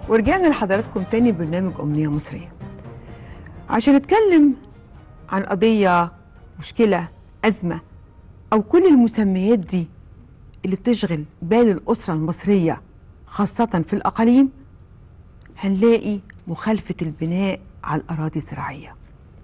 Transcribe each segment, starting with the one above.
ورجعنا لحضراتكم تاني برنامج أمنية مصرية عشان نتكلم عن قضية مشكلة أزمة أو كل المسميات دي اللي بتشغل بال الأسرة المصرية خاصة في الأقاليم هنلاقي مخالفة البناء على الأراضي الزراعية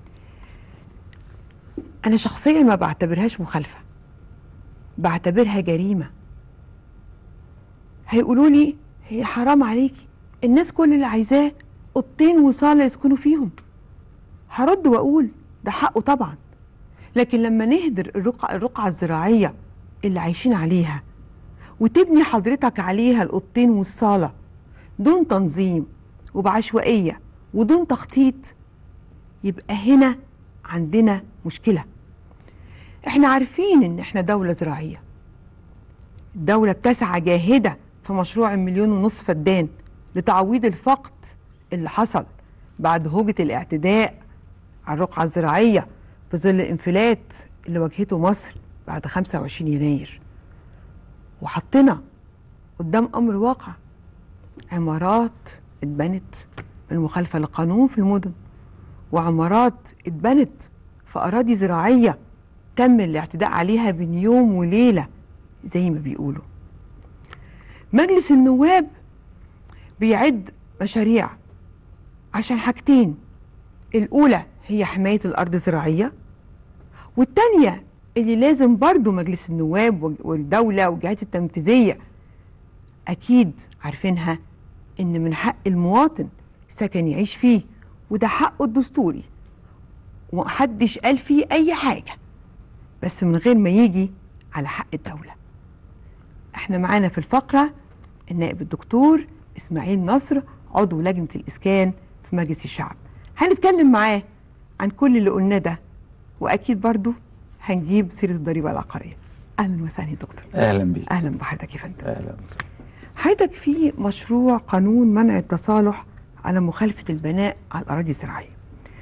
أنا شخصيا ما بعتبرهاش مخالفة بعتبرها جريمة هيقولوا لي هي حرام عليكي الناس كل اللي عايزاه اوضتين وصاله يسكنوا فيهم هرد واقول ده حقه طبعا لكن لما نهدر الرقعة, الرقعة الزراعية اللي عايشين عليها وتبني حضرتك عليها الأوضتين والصالة دون تنظيم وبعشوائية ودون تخطيط يبقى هنا عندنا مشكلة احنا عارفين ان احنا دولة زراعية الدولة بتسعى جاهدة في مشروع المليون ونصف فدان لتعويض الفقد اللي حصل بعد هوجة الاعتداء على الرقعة الزراعية في ظل الانفلات اللي واجهته مصر بعد 25 يناير وحطنا قدام أمر واقع عمارات اتبنت بالمخالفة للقانون في المدن وعمارات اتبنت في أراضي زراعية تم الاعتداء عليها بين يوم وليلة زي ما بيقولوا مجلس النواب بيعد مشاريع عشان حاجتين الأولى هي حماية الأرض الزراعية والتانية اللي لازم برضو مجلس النواب والدولة والجهات التنفيذية أكيد عارفينها إن من حق المواطن سكن يعيش فيه وده حقه الدستوري ومحدش قال فيه أي حاجة بس من غير ما يجي على حق الدولة احنا معانا في الفقرة النائب الدكتور إسماعيل نصر عضو لجنة الإسكان في مجلس الشعب هنتكلم معاه عن كل اللي قلناه ده وأكيد برضو هنجيب سيرة الضريبة العقارية أهلا وسهلا يا دكتور اهلا بيك أهلا بحضرتك يا فندم اهلا وسهلا حضرتك في مشروع قانون منع التصالح على مخالفة البناء على الأراضي الزراعية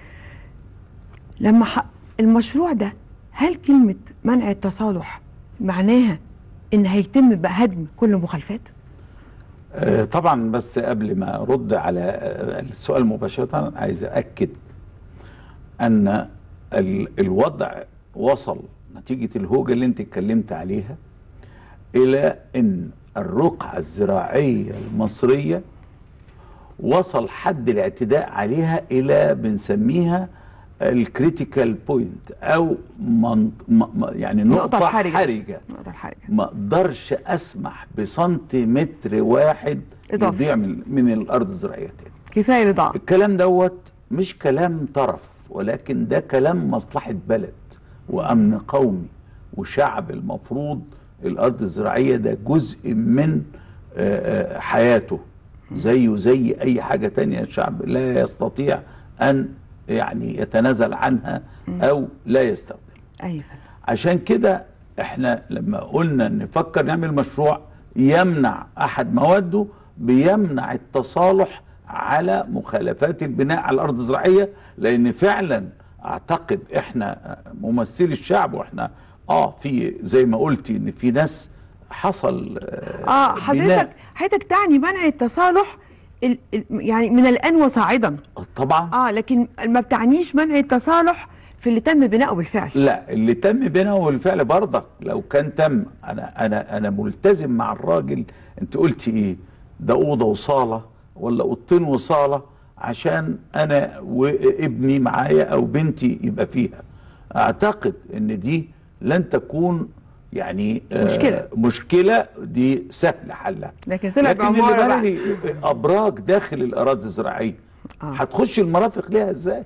لما ح... المشروع ده هل كلمة منع التصالح معناها إن هيتم بقى هدم كل المخالفات؟ آه، طبعا بس قبل ما ارد على آه، السؤال مباشره عايز اكد ان ال- الوضع وصل نتيجه الهوجه اللي انت اتكلمت عليها الى ان الرقعه الزراعيه المصريه وصل حد الاعتداء عليها الى بنسميها الكريتيكال بوينت او من م- م- يعني نقطه الحرجة. حرجه النقطة الحرجة ما اقدرش اسمح بسنتيمتر واحد إضافي. يضيع من, من الارض الزراعيه تاني كفاية رضاعة الكلام دوت مش كلام طرف ولكن ده كلام مصلحه بلد وامن قومي وشعب المفروض الارض الزراعيه ده جزء من آه، آه، حياته زيه زي اي حاجه تانية الشعب لا يستطيع ان يعني يتنازل عنها او لا يستخدمها أيوة عشان كده احنا لما قلنا نفكر نعمل مشروع يمنع احد مواده بيمنع التصالح على مخالفات البناء على الارض الزراعيه لان فعلا اعتقد احنا ممثلي الشعب واحنا اه في زي ما قلتي ان في ناس حصل اه بناء. حضرتك حضرتك تعني منع التصالح ال... ال... يعني من الآن وصاعدا طبعا اه لكن ما بتعنيش منع التصالح في اللي تم بناؤه بالفعل لا اللي تم بينه بالفعل برضك لو كان تم انا انا انا ملتزم مع الراجل انت قلتي ايه ده اوضه وصاله ولا اوضتين وصاله عشان انا وابني معايا او بنتي يبقى فيها اعتقد ان دي لن تكون يعني آه، مشكلة. مشكله دي سهل حلها لكن طلع لكن اللي بعمارة بقى. بالي ابراج داخل الاراضي الزراعيه آه. هتخش المرافق ليها ازاي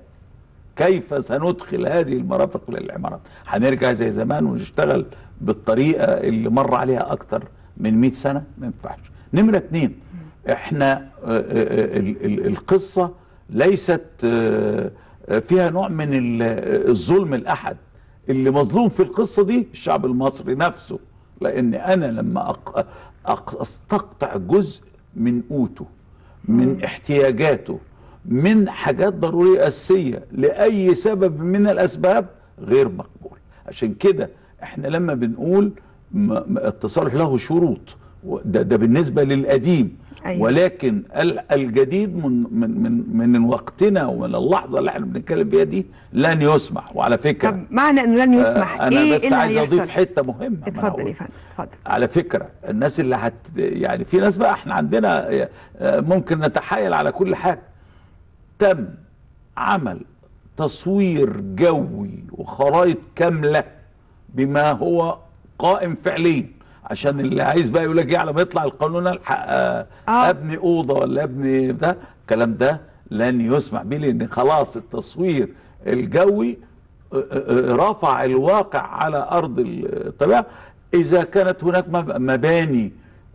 كيف سندخل هذه المرافق للعمارات هنرجع زي زمان ونشتغل بالطريقة اللي مر عليها أكتر من 100 سنة ما ينفعش نمرة اتنين احنا آه، آه، ال- ال- القصة ليست آه، آه، فيها نوع من ال- آه، الظلم الأحد اللي مظلوم في القصة دي الشعب المصري نفسه لأن أنا لما أق- أق- أستقطع جزء من قوته من احتياجاته من حاجات ضرورية أساسية لأي سبب من الأسباب غير مقبول عشان كده احنا لما بنقول م- م- التصالح له شروط و- ده, ده بالنسبة للقديم أيوة. ولكن ال- الجديد من من من من وقتنا ومن اللحظه اللي احنا بنتكلم فيها دي لن يسمح وعلى فكره طب معنى انه لن يسمح آه، انا ايه بس اللي عايز هيحصل اضيف حته مهمه ما أنا اتفضل هقول. يا فندم اتفضل على فكرة الناس اللي هت يعني في ناس بقى احنا عندنا آه، ممكن نتحايل على كل حاجة تم عمل تصوير جوي وخرائط كاملة بما هو قائم فعليا عشان اللي عايز بقى يقول لك ايه على ما يطلع القانون الحق آه، آه. ابني اوضه ولا ابني ده الكلام ده لن يسمح به لان خلاص التصوير الجوي آه، آه، رفع الواقع على ارض الطبيعه اذا كانت هناك مب- مباني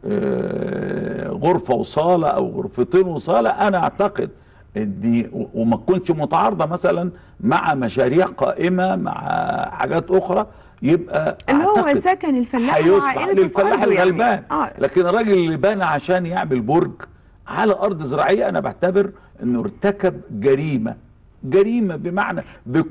آه، غرفه وصاله او غرفتين وصاله انا اعتقد ان و- وما تكونش متعارضه مثلا مع مشاريع قائمه مع حاجات اخرى يبقى اللي هو أعتقد سكن الفلاح هيسمح وعائلته في للفلاح أرضه يعني. الغلبان آه. لكن الراجل اللي بنى عشان يعمل برج على ارض زراعيه انا بعتبر انه ارتكب جريمه جريمه بمعنى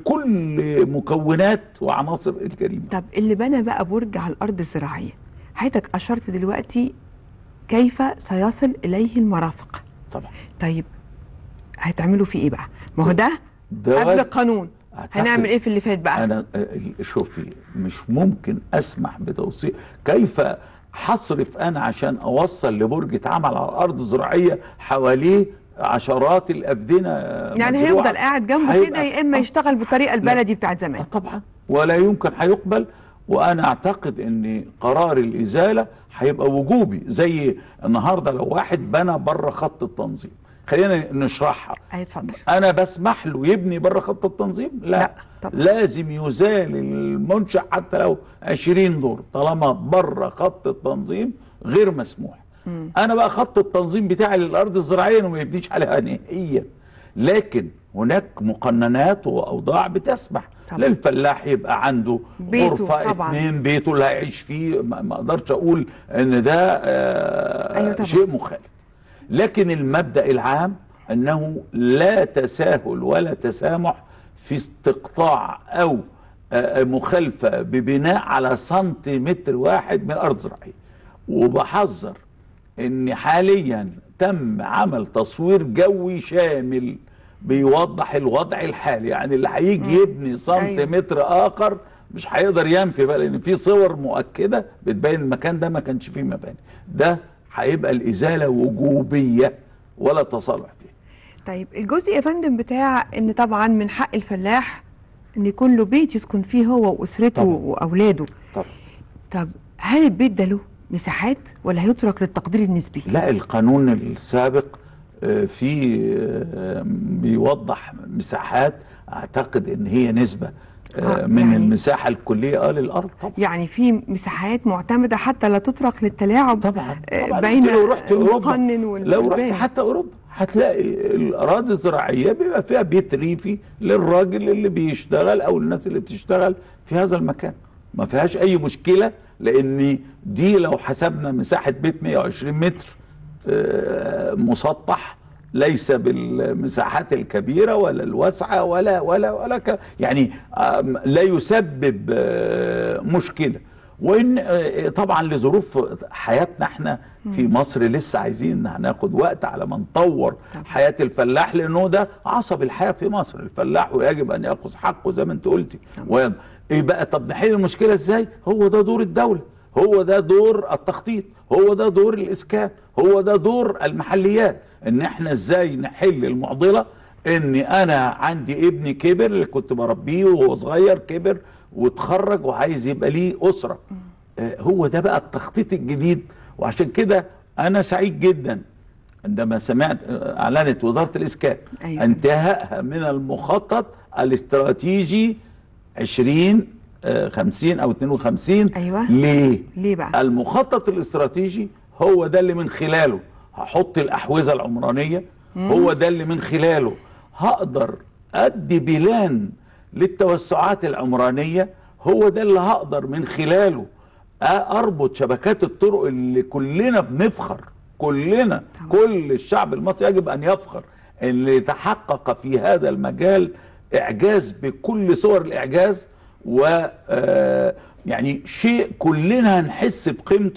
بكل مكونات وعناصر الجريمه طب اللي بنى بقى برج على الارض الزراعيه حضرتك اشرت دلوقتي كيف سيصل اليه المرافق طبعا طيب هتعملوا فيه ايه بقى ما هو ده ده قبل القانون أعتقد هنعمل ايه في اللي فات بقى انا آه، شوفي مش ممكن اسمح بتوصيل كيف هصرف انا عشان اوصل لبرج اتعمل على ارض زراعيه حواليه عشرات الافدنه يعني مزروعة. هيفضل قاعد جنبه هيبقى- كده يا اما آه. يشتغل بالطريقه البلدي بتاعت زمان آه طبعا ولا يمكن هيقبل وانا اعتقد ان قرار الازاله هيبقى وجوبي زي النهارده لو واحد بنى بره خط التنظيم خلينا نشرحها أي اتفضل انا بسمح له يبني بره خط التنظيم لا, لا، طبعا. لازم يزال المنشأ حتى لو 20 دور طالما بره خط التنظيم غير مسموح انا بقى خط التنظيم بتاعي للارض الزراعيه انه ما يبنيش عليها نهائيا لكن هناك مقننات واوضاع بتسمح طبعا. للفلاح يبقى عنده بيته غرفه طبعا. اتنين بيته اللي هيعيش فيه ما ما اقدرش اقول ان ده آه أيوة طبعا. شيء مخالف لكن المبدأ العام أنه لا تساهل ولا تسامح في استقطاع أو آه، مخالفة ببناء على سنتيمتر واحد من الأرض الزراعية وبحذر أن حاليا تم عمل تصوير جوي شامل بيوضح الوضع الحالي يعني اللي هيجي يبني سنتيمتر آخر مش هيقدر ينفي بقى لأن في صور مؤكدة بتبين المكان ده ما كانش فيه مباني ده هيبقى الإزالة وجوبية ولا تصالح فيه طيب الجزء يا فندم بتاع ان طبعا من حق الفلاح ان يكون له بيت يسكن فيه هو واسرته طبعا. واولاده طب طب هل البيت ده له مساحات ولا هيترك للتقدير النسبي لا القانون السابق آه، في آه، بيوضح مساحات اعتقد ان هي نسبة آه، آه، من يعني- المساحة الكلية اه للارض طبعا يعني في مساحات معتمده حتى لا تترك للتلاعب طبعا آه، طبعا بين انت لو رحت اوروبا المقنن وال- لو رحت والباقي. حتى اوروبا هتلاقي الاراضي الزراعيه بيبقى فيها بيت ريفي للراجل اللي بيشتغل او الناس اللي بتشتغل في هذا المكان ما فيهاش اي مشكله لان دي لو حسبنا مساحه بيت 120 متر آه، مسطح ليس بالمساحات الكبيره ولا الواسعه ولا ولا ولا ك يعني آم، لا يسبب آه، مشكله وان آه، طبعا لظروف حياتنا احنا في مصر لسه عايزين هناخد وقت على ما نطور حياه الفلاح لانه ده عصب الحياه في مصر الفلاح ويجب ان ياخذ حقه زي ما انت قلتي وين- ايه بقى طب نحل المشكله ازاي هو ده دور الدوله هو ده دور التخطيط هو ده دور الاسكان هو ده دور المحليات ان احنا ازاي نحل المعضله اني انا عندي ابني كبر اللي كنت بربيه وهو صغير كبر واتخرج وعايز يبقى ليه اسره آه، هو ده بقى التخطيط الجديد وعشان كده انا سعيد جدا عندما سمعت آه، اعلنت وزاره الاسكان أيوة. انتهائها من المخطط الاستراتيجي 20 آه، 50 او 52 أيوة. ليه؟ ليه بقى؟ المخطط الاستراتيجي هو ده اللي من خلاله هحط الاحوزه العمرانيه هو ده اللي من خلاله هقدر ادي بلان للتوسعات العمرانيه هو ده اللي هقدر من خلاله اربط شبكات الطرق اللي كلنا بنفخر كلنا كل الشعب المصري يجب ان يفخر ان يتحقق في هذا المجال اعجاز بكل صور الاعجاز و آه، يعني شيء كلنا هنحس بقيمته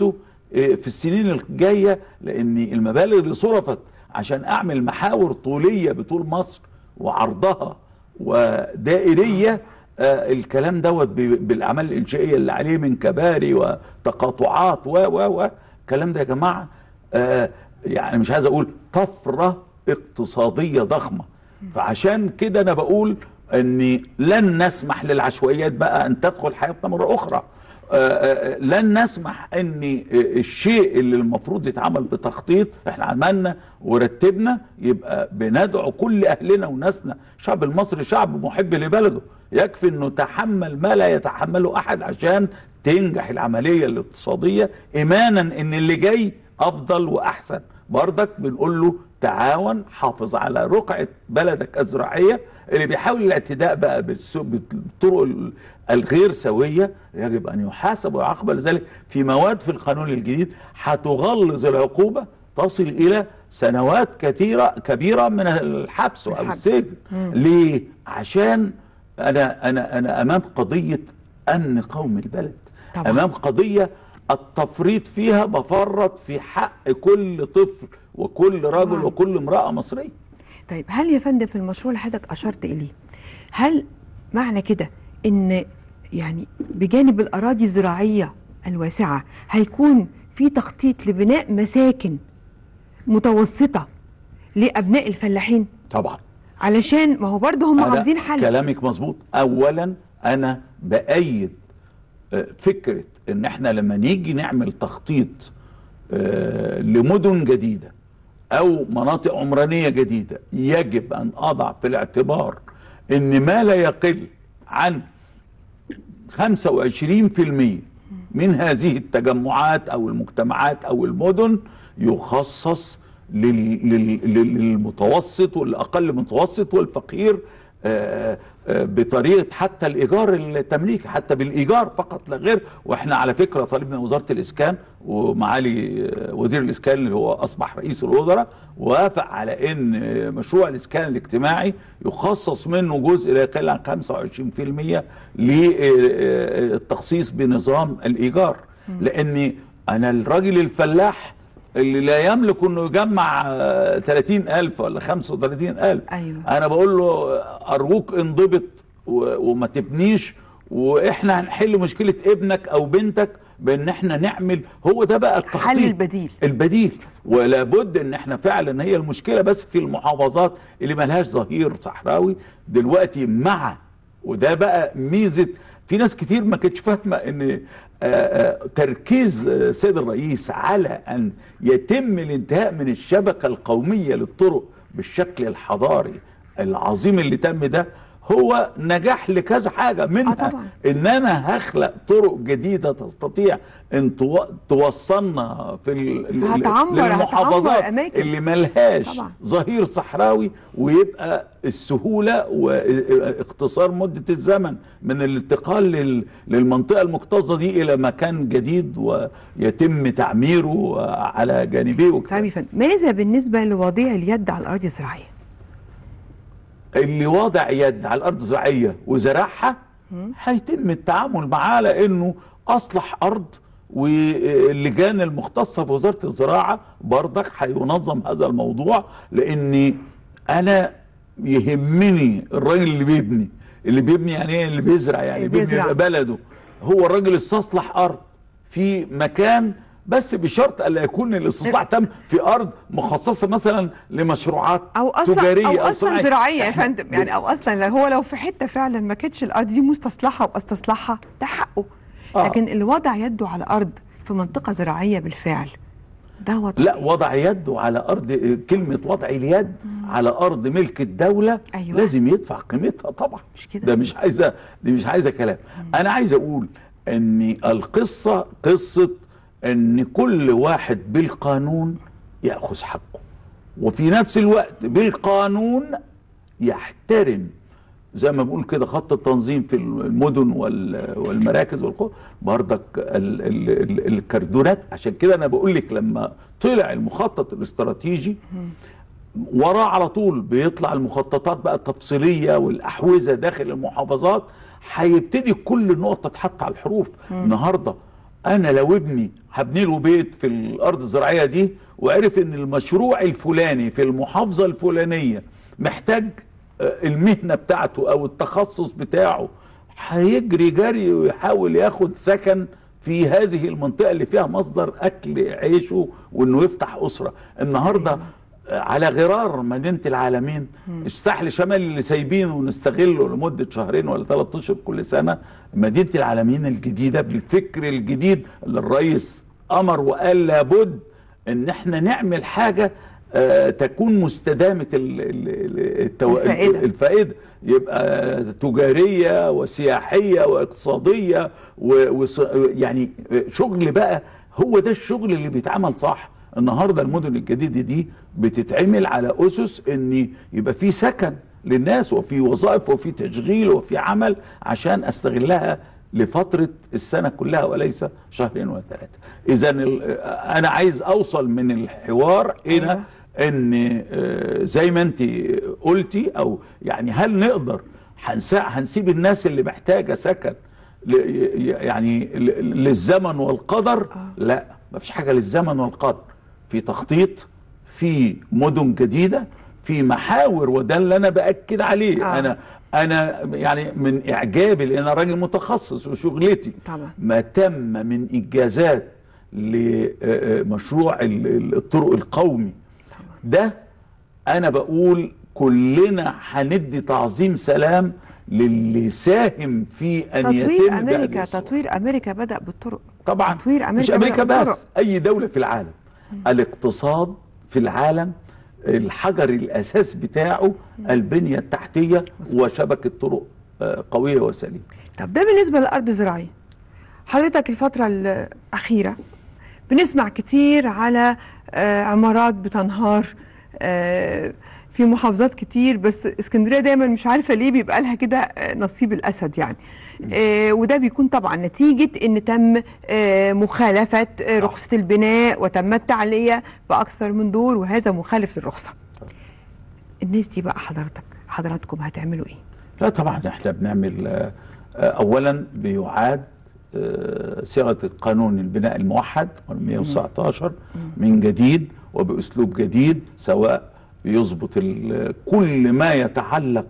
آه، في السنين الجايه لان المبالغ اللي صرفت عشان اعمل محاور طوليه بطول مصر وعرضها ودائريه آه، الكلام دوت ب- بالاعمال الانشائيه اللي عليه من كباري وتقاطعات و و و الكلام ده يا جماعه آه، يعني مش عايز اقول طفره اقتصاديه ضخمه فعشان كده انا بقول اني لن نسمح للعشوائيات بقى ان تدخل حياتنا مره اخرى آه، آه، لن نسمح ان آه، الشيء اللي المفروض يتعمل بتخطيط احنا عملنا ورتبنا يبقى بندعو كل اهلنا وناسنا الشعب المصري شعب محب لبلده يكفي انه تحمل ما لا يتحمله احد عشان تنجح العمليه الاقتصاديه ايمانا ان اللي جاي افضل واحسن برضك بنقول له تعاون حافظ على رقعة بلدك الزراعية اللي بيحاول الاعتداء بقى بالسو- بالطرق ال- الغير سوية يجب أن يحاسب ويعاقب لذلك في مواد في القانون الجديد هتغلظ العقوبة تصل إلى سنوات كثيرة كبيرة من الحبس أو الحبس. السجن ليه؟ عشان أنا أنا أنا أمام قضية أمن قوم البلد طبعا. أمام قضية التفريط فيها بفرط في حق كل طفل وكل رجل طبعا. وكل امرأة مصرية طيب هل يا فندم في المشروع اللي حضرتك اشرت اليه هل معنى كده ان يعني بجانب الاراضي الزراعيه الواسعه هيكون في تخطيط لبناء مساكن متوسطه لابناء الفلاحين طبعا علشان ما هو برضه هم أنا عاوزين حل كلامك مظبوط اولا انا بايد آه، فكره ان احنا لما نيجي نعمل تخطيط آه، لمدن جديده او مناطق عمرانيه جديده يجب ان اضع في الاعتبار ان ما لا يقل عن 25% من هذه التجمعات او المجتمعات او المدن يخصص لل- لل- لل- للمتوسط والاقل متوسط والفقير آه، آه، بطريقه حتى الايجار التمليكي حتى بالايجار فقط لا غير واحنا على فكره طالبنا وزاره الاسكان ومعالي آه، وزير الاسكان اللي هو اصبح رئيس الوزراء وافق على ان آه، مشروع الاسكان الاجتماعي يخصص منه جزء لا يقل عن 25% للتخصيص بنظام الايجار لاني انا الراجل الفلاح اللي لا يملك انه يجمع آه، 30000 ولا 35000 أيوة. انا بقول له ارجوك انضبط و- وما تبنيش واحنا هنحل مشكله ابنك او بنتك بان احنا نعمل هو ده بقى التخطيط حل البديل. البديل ولا بد ان احنا فعلا هي المشكله بس في المحافظات اللي ملهاش ظهير صحراوي دلوقتي مع وده بقى ميزه في ناس كتير ما كانتش فاهمه ان آه، آه، تركيز آه، السيد الرئيس على ان يتم الانتهاء من الشبكه القوميه للطرق بالشكل الحضاري العظيم اللي تم ده هو نجاح لكذا حاجه منها طبعا. ان انا هخلق طرق جديده تستطيع ان تو- توصلنا في ال- ال- فهتعمر- للمحافظات هتعمر أماكن. اللي ملهاش طبعا. ظهير صحراوي ويبقى السهوله واختصار مده الزمن من الانتقال لل- للمنطقه المكتظه دي الى مكان جديد ويتم تعميره على جانبيه وكده. طيب يا فندم ماذا بالنسبه لوضيع اليد على الاراضي الزراعيه اللي واضع يد على الارض الزراعيه وزرعها هيتم التعامل معاه لانه اصلح ارض واللجان المختصه في وزاره الزراعه برضك هينظم هذا الموضوع لاني انا يهمني الراجل اللي بيبني اللي بيبني يعني ايه اللي بيزرع يعني بيبني بيزرع. يبقى بلده هو الراجل استصلح ارض في مكان بس بشرط الا يكون الاستصلاح تم في ارض مخصصه مثلا لمشروعات او اصلا تجاريه او اصلا صناعية. زراعيه يا إحنا- فندم يعني او اصلا لو هو لو في حته فعلا ما كانتش الارض دي مستصلحه واستصلحها ده حقه آه. لكن اللي وضع يده على ارض في منطقه زراعيه بالفعل ده وضع لا وضع يده على ارض كلمه وضع اليد على ارض ملك الدوله أيوة. لازم يدفع قيمتها طبعا مش كده؟ ده مش عايزه دي مش عايزه كلام انا عايز اقول ان القصه قصه ان كل واحد بالقانون ياخذ حقه وفي نفس الوقت بالقانون يحترم زي ما بقول كده خط التنظيم في المدن وال- والمراكز والقرى بردك ال- ال- ال- الكردونات عشان كده انا بقول لك لما طلع المخطط الاستراتيجي وراه على طول بيطلع المخططات بقى التفصيليه والاحوزه داخل المحافظات هيبتدي كل نقطه تتحط على الحروف النهارده انا لو ابني هبني له بيت في الارض الزراعيه دي وعرف ان المشروع الفلاني في المحافظه الفلانيه محتاج آه، المهنه بتاعته او التخصص بتاعه هيجري جري ويحاول ياخد سكن في هذه المنطقه اللي فيها مصدر اكل عيشه وانه يفتح اسره النهارده على غرار مدينه العالمين الساحل الشمالي اللي سايبينه ونستغله لمده شهرين ولا ثلاث اشهر كل سنه مدينه العالمين الجديده بالفكر الجديد اللي الرئيس امر وقال لابد ان احنا نعمل حاجه آه، تكون مستدامه ال- ال- ال- التو... الفائدة. الفائده يبقى تجاريه وسياحيه واقتصاديه و... وص... يعني شغل بقى هو ده الشغل اللي بيتعمل صح النهارده المدن الجديده دي بتتعمل على اسس ان يبقى في سكن للناس وفي وظائف وفي تشغيل وفي عمل عشان استغلها لفتره السنه كلها وليس شهرين ولا ثلاثه اذا ال- انا عايز اوصل من الحوار الى أيوة. ان آه، زي ما انت قلتي او يعني هل نقدر هنسا- هنسيب الناس اللي محتاجه سكن ل- ي- يعني ل- للزمن والقدر لا ما فيش حاجه للزمن والقدر في تخطيط في مدن جديده في محاور وده اللي انا باكد عليه آه. انا انا يعني من اعجابي لان انا راجل متخصص وشغلتي طبعا. ما تم من انجازات لمشروع ال- ال- الطرق القومي ده انا بقول كلنا هندي تعظيم سلام للي ساهم في ان تطوير يتم بهذه امريكا الصورة. تطوير امريكا بدا بالطرق طبعا تطوير أمريكا مش امريكا بدأ بس بالطرق. اي دوله في العالم الاقتصاد في العالم الحجر الاساس بتاعه البنيه التحتيه وشبكه طرق آه، قويه وسليمه طب ده بالنسبه للارض الزراعيه حضرتك الفتره الاخيره بنسمع كتير على آه، عمارات بتنهار آه، في محافظات كتير بس اسكندريه دايما مش عارفه ليه بيبقى لها كده آه، نصيب الاسد يعني آه، وده بيكون طبعا نتيجه ان تم آه، مخالفه آه، رخصه البناء وتم التعليه باكثر من دور وهذا مخالف للرخصه الناس دي بقى حضرتك حضراتكم هتعملوا ايه لا طبعا احنا بنعمل آه، آه، اولا بيعاد آه، صياغه القانون البناء الموحد 119 من جديد وباسلوب جديد سواء بيظبط ال- كل ما يتعلق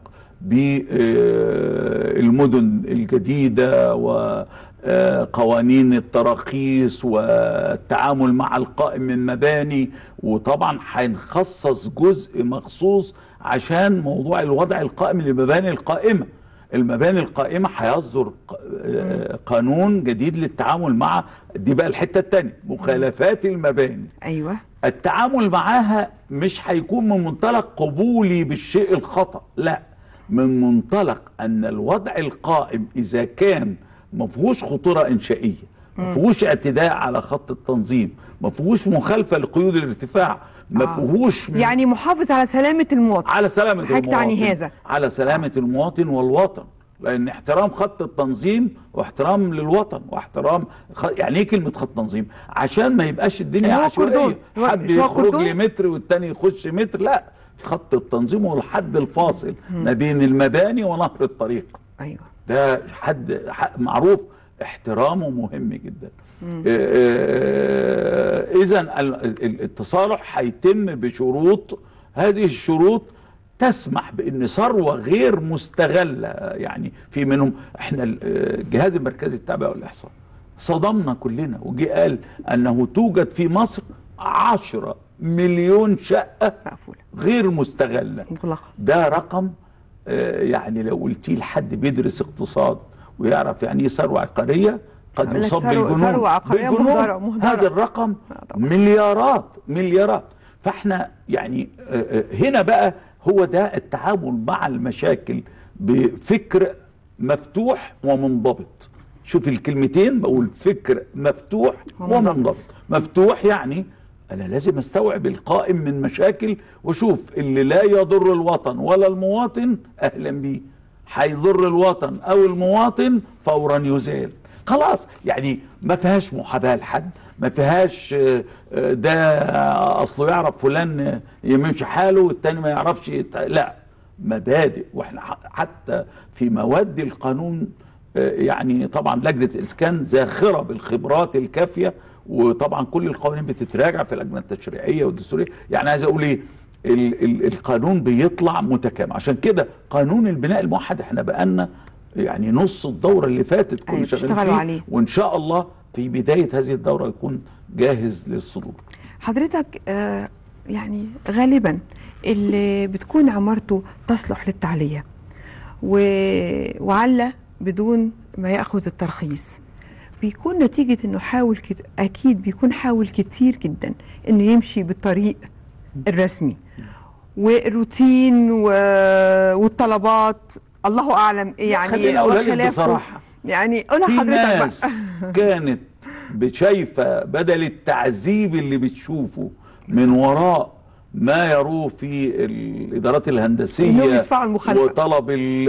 بالمدن الجديده وقوانين التراخيص والتعامل مع القائم من مباني وطبعا هنخصص جزء مخصوص عشان موضوع الوضع القائم للمباني القائمه المباني القائمه هيصدر ق- آه، قانون جديد للتعامل مع دي بقى الحته الثانيه مخالفات المباني ايوه التعامل معاها مش هيكون من منطلق قبولي بالشيء الخطأ لا من منطلق ان الوضع القائم اذا كان ما فيهوش خطوره انشائيه ما فيهوش اعتداء على خط التنظيم ما فيهوش مخالفه لقيود الارتفاع ما آه. فيهوش يعني محافظ على سلامه المواطن على سلامة حضرتك المواطن تعني هذا. على سلامة المواطن والوطن لأن احترام خط التنظيم واحترام للوطن واحترام خ... يعني ايه كلمة خط تنظيم؟ عشان ما يبقاش الدنيا اللي هو عشوائية كوردون. اللي هو- حد مش هو يخرج كوردون؟ لي متر والتاني يخش متر لا في خط التنظيم هو الحد الفاصل ما بين المباني ونهر الطريق ايوه ده حد ح- معروف احترامه مهم جدا اذا التصالح هيتم بشروط هذه الشروط تسمح بان ثروه غير مستغله يعني في منهم احنا ال- الجهاز المركزي التابع والاحصاء صدمنا كلنا وجي قال انه توجد في مصر عشرة مليون شقه مقفوله غير مستغله مغلقه ده رقم آه، يعني لو قلتيه لحد بيدرس اقتصاد ويعرف يعني ايه ثروه عقاريه قد يقول لك يصاب ثروة- بالجنون ثروة عقارية بالجنون. مهدرة- مهدرة. هذا الرقم آه، طبعا. مليارات مليارات فاحنا يعني آه، آه، هنا بقى هو ده التعامل مع المشاكل بفكر مفتوح ومنضبط شوف الكلمتين بقول فكر مفتوح ومنضبط. ومنضبط مفتوح يعني انا لازم استوعب القائم من مشاكل واشوف اللي لا يضر الوطن ولا المواطن اهلا بيه هيضر الوطن او المواطن فورا يزال خلاص يعني ما فيهاش محاباه لحد ما فيهاش آه، آه، ده اصله يعرف فلان يمشي حاله والتاني ما يعرفش يت- لا مبادئ واحنا ح- حتى في مواد القانون آه، يعني طبعا لجنه الاسكان زاخره بالخبرات الكافيه وطبعا كل القوانين بتتراجع في اللجنه التشريعيه والدستوريه يعني عايز اقول ايه ال ال القانون بيطلع متكامل عشان كده قانون البناء الموحد احنا بقالنا يعني نص الدوره اللي فاتت كنا أيوة، شغالين بتشتغلوا فيه عليه. وان شاء الله في بدايه هذه الدوره يكون جاهز للصدور حضرتك آه يعني غالبا اللي بتكون عمارته تصلح للتعلية و... وعلى بدون ما يأخذ الترخيص بيكون نتيجة انه حاول كت... اكيد بيكون حاول كتير جدا انه يمشي بالطريق الرسمي والروتين و... والطلبات الله اعلم إيه يعني خليني اقولها لك وخلافه. بصراحه يعني قولها في حضرتك بقى ناس كانت شايفه بدل التعذيب اللي بتشوفه من وراء ما يروه في الادارات إنهم الهندسيه يدفعوا المخالفة. وطلب ال-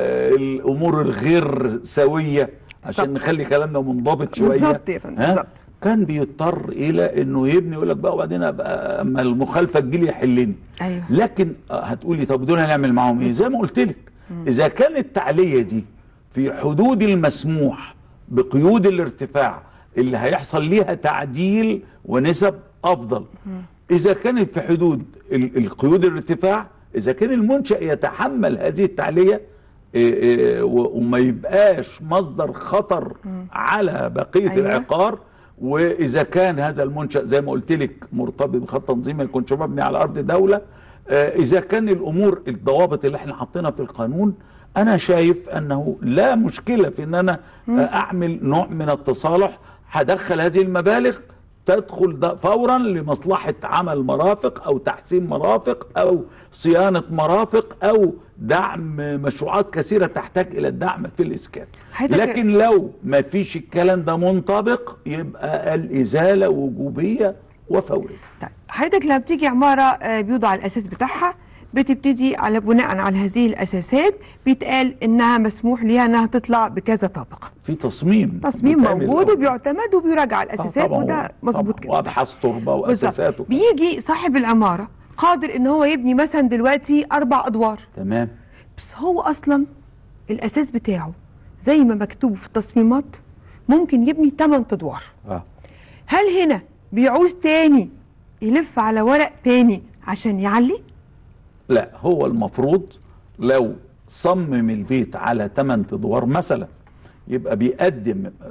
الامور الغير سويه عشان بالظبط. نخلي كلامنا منضبط شويه بالظبط يا فندم، ها؟ بالظبط. كان بيضطر الى انه يبني يقول لك بقى وبعدين ابقى اما المخالفه تجي لي يحلني أيوه. لكن آه، هتقولي طب دول هنعمل معاهم ايه زي ما قلت لك اذا كانت التعليه دي في حدود المسموح بقيود الارتفاع اللي هيحصل ليها تعديل ونسب افضل اذا كانت في حدود ال- القيود الارتفاع اذا كان المنشا يتحمل هذه التعليه إيه إيه و- وما يبقاش مصدر خطر على بقيه أيوة. العقار واذا كان هذا المنشا زي ما قلت لك مرتبط بخط تنظيم ما يكونش مبني على ارض دوله آه، اذا كان الامور الضوابط اللي احنا حاطينها في القانون انا شايف انه لا مشكله في ان انا آه، اعمل نوع من التصالح هدخل هذه المبالغ تدخل ده فورا لمصلحة عمل مرافق أو تحسين مرافق أو صيانة مرافق أو دعم مشروعات كثيرة تحتاج إلى الدعم في الإسكان حضرتك- لكن لو ما فيش الكلام ده منطبق يبقى الإزالة وجوبية وفورية طيب حضرتك لما بتيجي عمارة آه، بيوضع الأساس بتاعها بتبتدي على بناء على هذه الأساسات بيتقال إنها مسموح ليها إنها تطلع بكذا طابق في تصميم تصميم بتعمل موجود أول. وبيعتمد وبيراجع الأساسات طبعاً، وده مظبوط طبعاً، كده وأبحاث تربة وأساسات بالظبط. وكده. بيجي صاحب العمارة قادر إن هو يبني مثلا دلوقتي أربع أدوار تمام بس هو أصلا الأساس بتاعه زي ما مكتوب في التصميمات ممكن يبني 8 أدوار آه. هل هنا بيعوز تاني يلف على ورق تاني عشان يعلي لا هو المفروض لو صمم البيت على 8 ادوار مثلا يبقى بيقدم آه،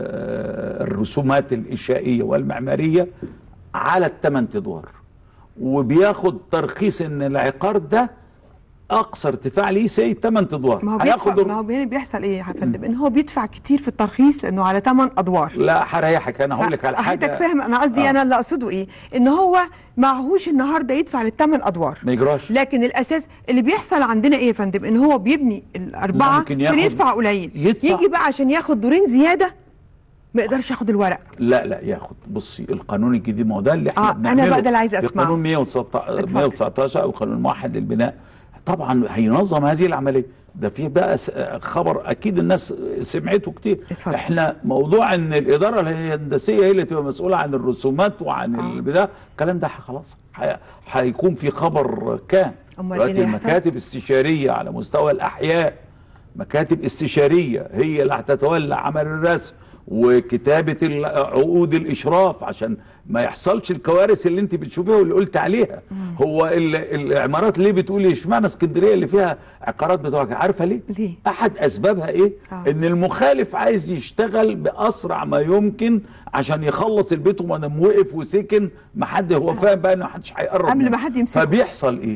آه، الرسومات الانشائيه والمعماريه على الثمان ادوار وبياخد ترخيص ان العقار ده اقصى ارتفاع ليه سي 8 ادوار ما هو هياخد بيدفع ما هو هنا بيحصل ايه يا فندم ان هو بيدفع كتير في الترخيص لانه على 8 ادوار لا هريحك انا هقول لك على حضرتك حاجه فاهم انا قصدي آه. انا اللي اقصده ايه ان هو معهوش النهارده يدفع للثمان ادوار ما يجراش لكن الاساس اللي بيحصل عندنا ايه يا فندم ان هو بيبني الاربعه ممكن ياخد- فيدفع قليل يدفع. يجي بقى عشان ياخد دورين زياده ما يقدرش ياخد الورق لا لا ياخد بصي القانون الجديد ما هو ده اللي احنا آه، أنا بنعمله بقى ده اللي عايزة في أسمعه. قانون 119 اتفضل. 119 او قانون موحد للبناء طبعا هينظم هذه العمليه ده في بقى س- خبر اكيد الناس سمعته كتير اتفضل. احنا موضوع ان الاداره الهندسيه هي اللي تبقى مسؤوله عن الرسومات وعن آه. البتاع الكلام ده خلاص ح- هيكون في خبر كان أمال إيه دلوقتي اللي هيحصل؟ المكاتب استشاريه على مستوى الاحياء مكاتب استشاريه هي اللي هتتولى عمل الرسم وكتابه ال- عقود الاشراف عشان ما يحصلش الكوارث اللي انت بتشوفيها واللي قلت عليها هو ال- العمارات ليه بتقولي اشمعنى اسكندريه اللي فيها عقارات بتوعك عارفه ليه؟ ليه؟ احد اسبابها ايه؟ آه. ان المخالف عايز يشتغل باسرع ما يمكن عشان يخلص البيت وما دام وقف وسكن ما حد هو فاهم بقى ان ما حدش هيقرب قبل منه. ما حد يمسكه. فبيحصل ايه؟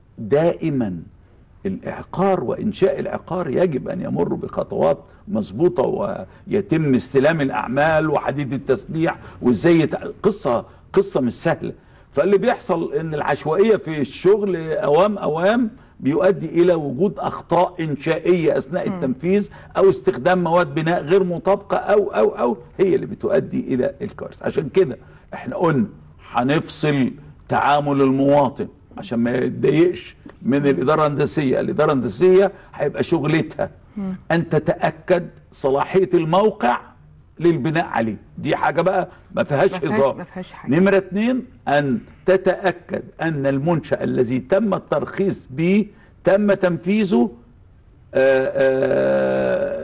دائما الاعقار وانشاء العقار يجب ان يمر بخطوات مظبوطه ويتم استلام الاعمال وحديد التسليح وازاي يتع... قصه قصه مش سهله فاللي بيحصل ان العشوائيه في الشغل اوام اوام بيؤدي الى وجود اخطاء انشائيه اثناء التنفيذ او استخدام مواد بناء غير مطابقه او او او هي اللي بتؤدي الى الكوارث عشان كده احنا قلنا هنفصل تعامل المواطن عشان ما يتضايقش من الاداره الهندسيه، الاداره الهندسيه هيبقى شغلتها ان تتاكد صلاحيه الموقع للبناء عليه، دي حاجه بقى ما فيهاش ما فيهاش- هزار. ما فيهاش حاجة. نمره اتنين ان تتاكد ان المنشا الذي تم الترخيص به تم تنفيذه آه، آه،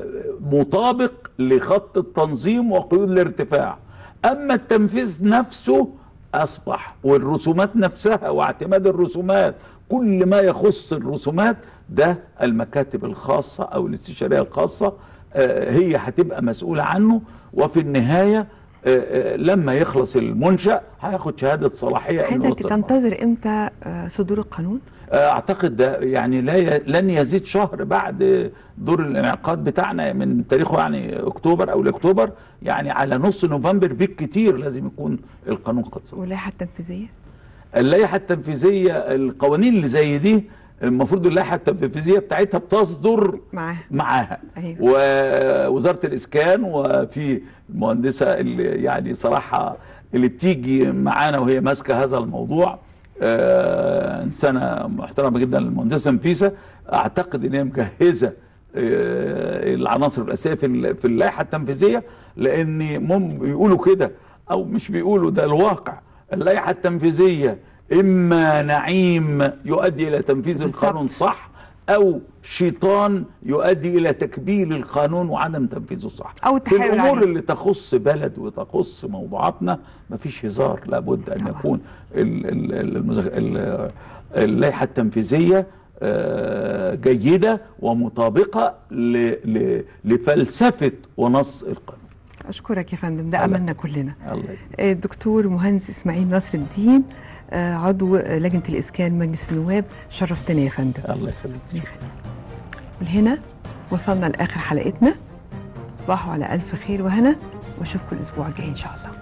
مطابق لخط التنظيم وقيود الارتفاع اما التنفيذ نفسه اصبح والرسومات نفسها واعتماد الرسومات كل ما يخص الرسومات ده المكاتب الخاصه او الاستشاريه الخاصه آه، هي هتبقى مسؤوله عنه وفي النهايه آه، آه، لما يخلص المنشا هياخد شهاده صلاحيه انه حضرتك وصل تنتظر امتى آه، صدور القانون اعتقد ده يعني لا ي... لن يزيد شهر بعد دور الانعقاد بتاعنا من تاريخه يعني اكتوبر او لاكتوبر يعني على نص نوفمبر بالكتير لازم يكون القانون قد صدر واللائحه التنفيذيه اللائحه التنفيذيه القوانين اللي زي دي المفروض اللائحه التنفيذيه بتاعتها بتصدر معاها معاها أيوة. ووزاره الاسكان وفي المهندسه اللي يعني صراحه اللي بتيجي معانا وهي ماسكه هذا الموضوع آه، انسانه محترمه جدا المهندسه نفيسه اعتقد ان هي مجهزه آه، العناصر الاساسيه في ال- في اللائحه التنفيذيه لان مم بيقولوا كده او مش بيقولوا ده الواقع اللائحه التنفيذيه اما نعيم يؤدي الى تنفيذ بالظبط. القانون صح او شيطان يؤدي الى تكبيل القانون وعدم تنفيذه صح أو في التحايل الامور عليه. اللي تخص بلد وتخص موضوعاتنا مفيش هزار لابد ان طبعا. يكون ال- ال- ال- المزغ- ال- اللائحه التنفيذيه آه، جيده ومطابقه ل- ل- لفلسفه ونص القانون اشكرك يا فندم ده الله. املنا كلنا الله يبارك. آه، الدكتور مهندس اسماعيل نصر الدين آه، عضو آه، لجنه الاسكان مجلس النواب شرفتنا يا فندم الله يخليك والهنا وصلنا لاخر حلقتنا تصبحوا على الف خير وهنا واشوفكم الاسبوع الجاي ان شاء الله